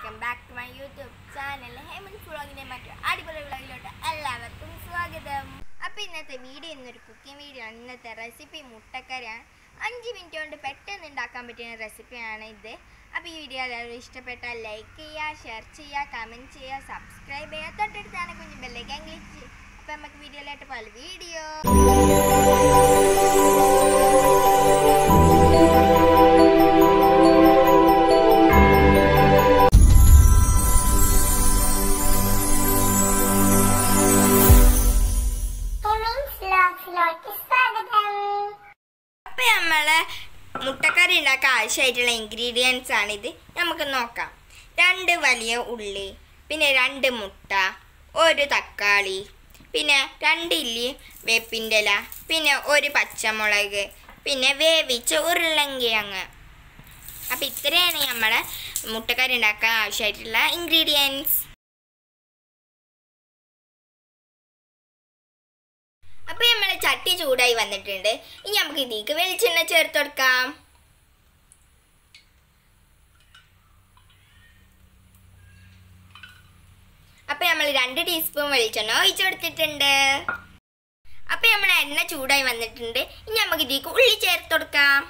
welcome back to my YouTube channel Hemant വ്ളോഗിന്റെ മറ്റു അടിപൊളി വ്ളോഗിലോട്ട് എല്ലാവർക്കും സ്വാഗതം അപ്പോൾ ഇന്നത്തെ വീഡിയോ ഇന്നൊരു കുക്കിംഗ് വീഡിയോ ആണ് ഇന്നത്തെ റെസിപ്പി മുട്ടക്കറിയാണ് അഞ്ച് മിനിറ്റ് കൊണ്ട് പെട്ടെന്ന് ഉണ്ടാക്കാൻ പറ്റുന്ന റെസിപ്പിയാണ് ഇത് അപ്പോൾ ഈ വീഡിയോ എല്ലാവരും ഇഷ്ടപ്പെട്ടാൽ ലൈക്ക് ചെയ്യുക ഷെയർ ചെയ്യുക കമൻറ്റ് ചെയ്യുക സബ്സ്ക്രൈബ് ചെയ്യുക തൊട്ടടുത്താണ് കുഞ്ഞു ബെല്ലേക്കാൻ ക്ലിക്ക് ചെയ്യുക അപ്പോൾ നമുക്ക് വീഡിയോയിലായിട്ട് പോലെ വീഡിയോ വ്ലോഗ്സിലോട്ട് സ്വാഗതം അപ്പോൾ നമ്മളെ മുട്ടക്കറി ഉണ്ടാക്കാൻ ആവശ്യമായിട്ടുള്ള ഇൻഗ്രീഡിയൻസ് ആണിത് നമുക്ക് നോക്കാം രണ്ട് വലിയ ഉള്ളി പിന്നെ രണ്ട് മുട്ട ഒരു തക്കാളി പിന്നെ രണ്ട് ഇല്ലി വേപ്പിൻ്റെ ഇല പിന്നെ ഒരു പച്ചമുളക് പിന്നെ വേവിച്ച ഉരുളങ്കിഴങ്ങ് അപ്പം ഇത്രയാണ് നമ്മളെ മുട്ടക്കറി ഉണ്ടാക്കാൻ ആവശ്യമായിട്ടുള്ള ഇൻഗ്രീഡിയൻസ് അപ്പൊ നമ്മളെ ചട്ടി ചൂടായി വന്നിട്ടുണ്ട് ഇനി നമുക്ക് ഇതിലേക്ക് വെളിച്ചെണ്ണ ചേർത്ത് കൊടുക്കാം അപ്പൊ നമ്മൾ രണ്ട് ടീസ്പൂൺ വെളിച്ചെണ്ണ ഒഴിച്ചു കൊടുത്തിട്ടുണ്ട് അപ്പൊ നമ്മൾ എണ്ണ ചൂടായി വന്നിട്ടുണ്ട് ഇനി നമുക്ക് ഇതിലേക്ക് ഉള്ളി ചേർത്ത് കൊടുക്കാം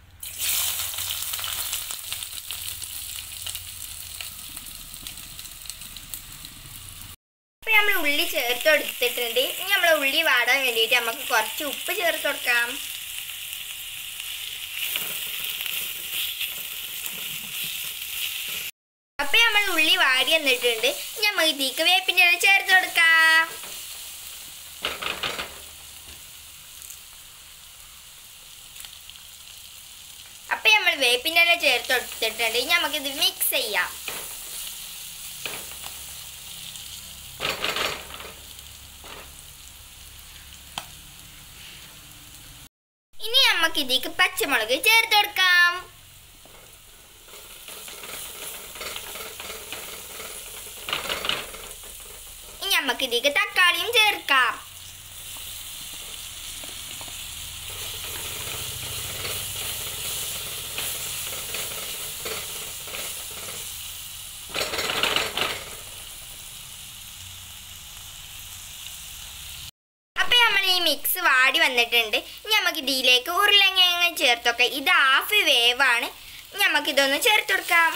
ഇപ്പൊ നമ്മൾ ഉള്ളി ചേർത്ത് കൊടുത്തിട്ടുണ്ട് ഇനി നമ്മൾ ഉള്ളി വാടാൻ വേണ്ടിയിട്ട് നമുക്ക് കുറച്ച് ഉപ്പ് ചേർത്ത് കൊടുക്കാം അപ്പൊ നമ്മൾ ഉള്ളി വാടി വന്നിട്ടുണ്ട് ഇനി നമുക്ക് ഇതിക്ക് വേപ്പിൻ്റെ ഇല ചേർത്ത് കൊടുക്കാം അപ്പൊ നമ്മൾ വേപ്പിൻ്റെ ഇല ചേർത്ത് കൊടുത്തിട്ടുണ്ട് ഇനി നമുക്കിത് മിക്സ് ചെയ്യാം ഇനി നമുക്ക് ഇതിലേക്ക് പച്ചമുളക് ചേർത്ത് കൊടുക്കാം ഇനി നമുക്ക് ഇതിലേക്ക് തക്കാളിയും ചേർക്കാം അപ്പൊ നമ്മൾ ഈ മിക്സ് വാടി വന്നിട്ടുണ്ട് ഇനി നമുക്ക് ഇതിലേക്ക് ഉരുളങ്കിഴങ്ങ് ചേർത്തൊക്കെ ഇത് ഹാഫ് വേവാണ് ഇനി നമുക്ക് ഇതൊന്ന് ചേർത്ത് കൊടുക്കാം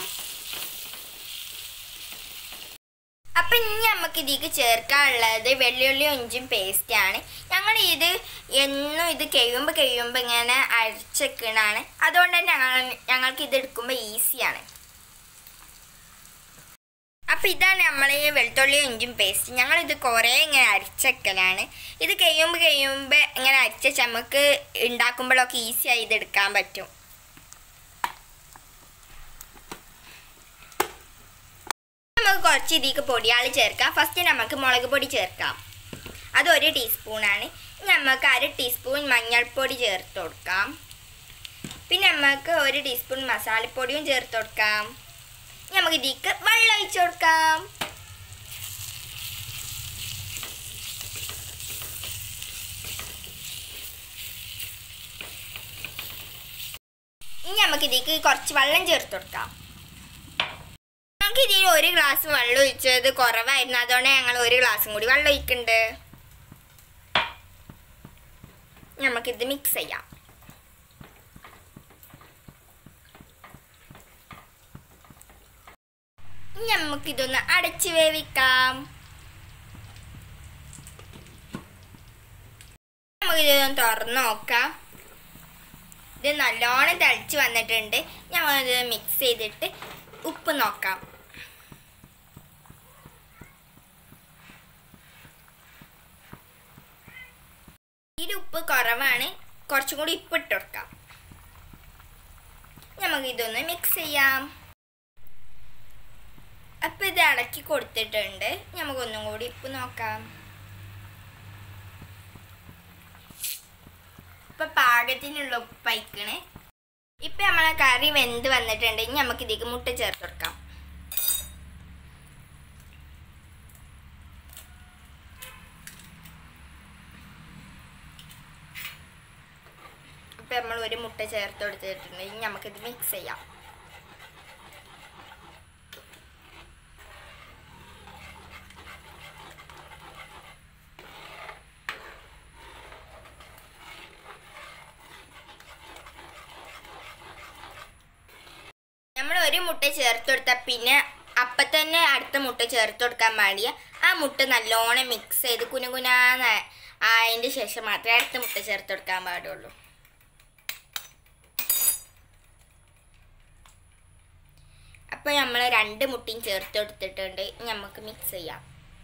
അപ്പൊ ഇനി നമുക്ക് ഇതിലേക്ക് ചേർക്കാനുള്ളത് വെള്ളുള്ളി ഇഞ്ചും പേസ്റ്റ് ആണ് ഞങ്ങൾ ഇത് എന്നും ഇത് കഴിയുമ്പോൾ കഴിയുമ്പോൾ ഇങ്ങനെ അരച്ചെക്കണാണ് അതുകൊണ്ട് തന്നെ ഞങ്ങൾ ഞങ്ങൾക്ക് ഇത് എടുക്കുമ്പോൾ ഈസിയാണ് അപ്പം ഇതാണ് നമ്മൾ ഈ വെളുത്തുള്ളി ഇഞ്ചും പേസ്റ്റ് ഞങ്ങൾ ഇത് കുറേ ഇങ്ങനെ അരച്ചക്കലാണ് ഇത് കഴിയുമ്പോൾ കഴിയുമ്പോൾ ഇങ്ങനെ അരച്ച നമുക്ക് ഉണ്ടാക്കുമ്പോഴൊക്കെ ഈസി ആയി ഇത് എടുക്കാൻ പറ്റും നമുക്ക് കുറച്ച് ഇതിലേക്ക് പൊടിയാൾ ചേർക്കാം ഫസ്റ്റ് നമുക്ക് മുളക് പൊടി ചേർക്കാം അത് ഒരു ടീസ്പൂണാണ് ഇനി നമുക്ക് അര ടീസ്പൂൺ മഞ്ഞൾപ്പൊടി ചേർത്ത് കൊടുക്കാം പിന്നെ നമുക്ക് ഒരു ടീസ്പൂൺ മസാലപ്പൊടിയും ചേർത്ത് കൊടുക്കാം ഇനി നമുക്ക് ഇതിലേക്ക് വെള്ളം ഒഴിച്ചു കൊടുക്കാം ഇനി നമുക്ക് ഇതിലേക്ക് കുറച്ച് വെള്ളം ചേർത്ത് കൊടുക്കാം നമുക്ക് ഇതിൽ ഒരു ഗ്ലാസ് വെള്ളം ഒഴിച്ചത് കുറവായിരുന്നു അതുകൊണ്ട് ഞങ്ങൾ ഒരു ഗ്ലാസും കൂടി വെള്ളം ഒഴിക്കുന്നുണ്ട് നമുക്കിത് മിക്സ് ചെയ്യാം ഇനി നമുക്കിതൊന്ന് അടച്ച് വേവിക്കാം നമുക്കിതൊന്ന് തുറന്ന് നോക്കാം ഇത് നല്ലോണം തിളച്ച് വന്നിട്ടുണ്ട് ഞമ്മളിത് മിക്സ് ചെയ്തിട്ട് ഉപ്പ് നോക്കാം ഇതിൽ ഉപ്പ് കുറവാണ് കുറച്ചും കൂടി ഉപ്പ് ഇട്ട് കൊടുക്കാം നമുക്കിതൊന്ന് മിക്സ് ചെയ്യാം അപ്പം ഇത് ഇളക്കി കൊടുത്തിട്ടുണ്ട് നമുക്കൊന്നും കൂടി ഉപ്പ് നോക്കാം ഇപ്പൊ പാകത്തിനുള്ള ഉപ്പ് അയക്കണേ ഇപ്പൊ നമ്മളെ കറി വെന്ത് വന്നിട്ടുണ്ട് ഇനി നമുക്ക് ഇതിലേക്ക് മുട്ട ചേർത്ത് കൊടുക്കാം ഇപ്പൊ നമ്മൾ ഒരു മുട്ട ചേർത്ത് കൊടുത്തിട്ടുണ്ട് ഇനി നമുക്കിത് മിക്സ് ചെയ്യാം ഒരു മുട്ട ചേർത്ത് കൊടുത്താൽ പിന്നെ അപ്പം തന്നെ അടുത്ത മുട്ട ചേർത്ത് കൊടുക്കാൻ പാടിയ ആ മുട്ട നല്ലോണം മിക്സ് ചെയ്ത് കുനുകുനാന്ന് ആയതിൻ്റെ ശേഷം മാത്രമേ അടുത്ത മുട്ട ചേർത്ത് കൊടുക്കാൻ പാടുള്ളൂ അപ്പോൾ നമ്മൾ രണ്ട് മുട്ടയും ചേർത്ത് കൊടുത്തിട്ടുണ്ട് ഇനി നമുക്ക് മിക്സ് ചെയ്യാം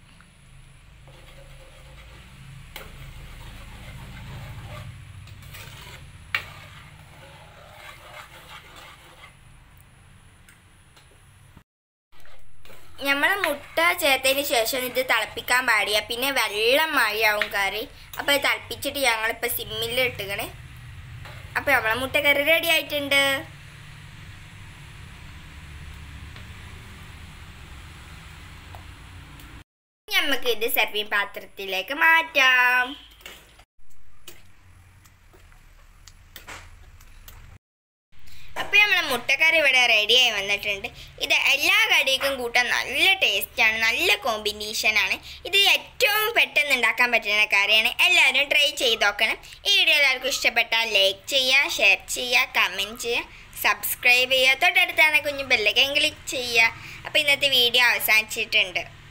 നമ്മൾ മുട്ട ചേർത്തതിന് ശേഷം ഇത് തിളപ്പിക്കാൻ പാടിയ പിന്നെ വെള്ളം മഴയാവും കറി അപ്പോൾ ഇത് തിളപ്പിച്ചിട്ട് ഞങ്ങളിപ്പോൾ സിമ്മിൽ ഇട്ടുകണ് അപ്പോൾ നമ്മളെ മുട്ടക്കറി റെഡി ആയിട്ടുണ്ട് നമുക്ക് ഇത് സെർവിങ് പാത്രത്തിലേക്ക് മാറ്റാം അപ്പോൾ നമ്മളെ മുട്ടക്കറി ഇവിടെ റെഡിയായി വന്നിട്ടുണ്ട് ഇത് എല്ലാ കടിക്കും കൂട്ടാൻ നല്ല ടേസ്റ്റാണ് നല്ല കോമ്പിനേഷനാണ് ഇത് ഏറ്റവും പെട്ടെന്ന് ഉണ്ടാക്കാൻ പറ്റുന്ന കറിയാണ് എല്ലാവരും ട്രൈ ചെയ്ത് നോക്കണം ഈ വീഡിയോ എല്ലാവർക്കും ഇഷ്ടപ്പെട്ടാൽ ലൈക്ക് ചെയ്യുക ഷെയർ ചെയ്യുക കമൻറ്റ് ചെയ്യുക സബ്സ്ക്രൈബ് ചെയ്യുക തൊട്ടടുത്താണ് കുഞ്ഞു ബെല്ലൈക്കൻ ക്ലിക്ക് ചെയ്യുക അപ്പോൾ ഇന്നത്തെ വീഡിയോ അവസാനിച്ചിട്ടുണ്ട്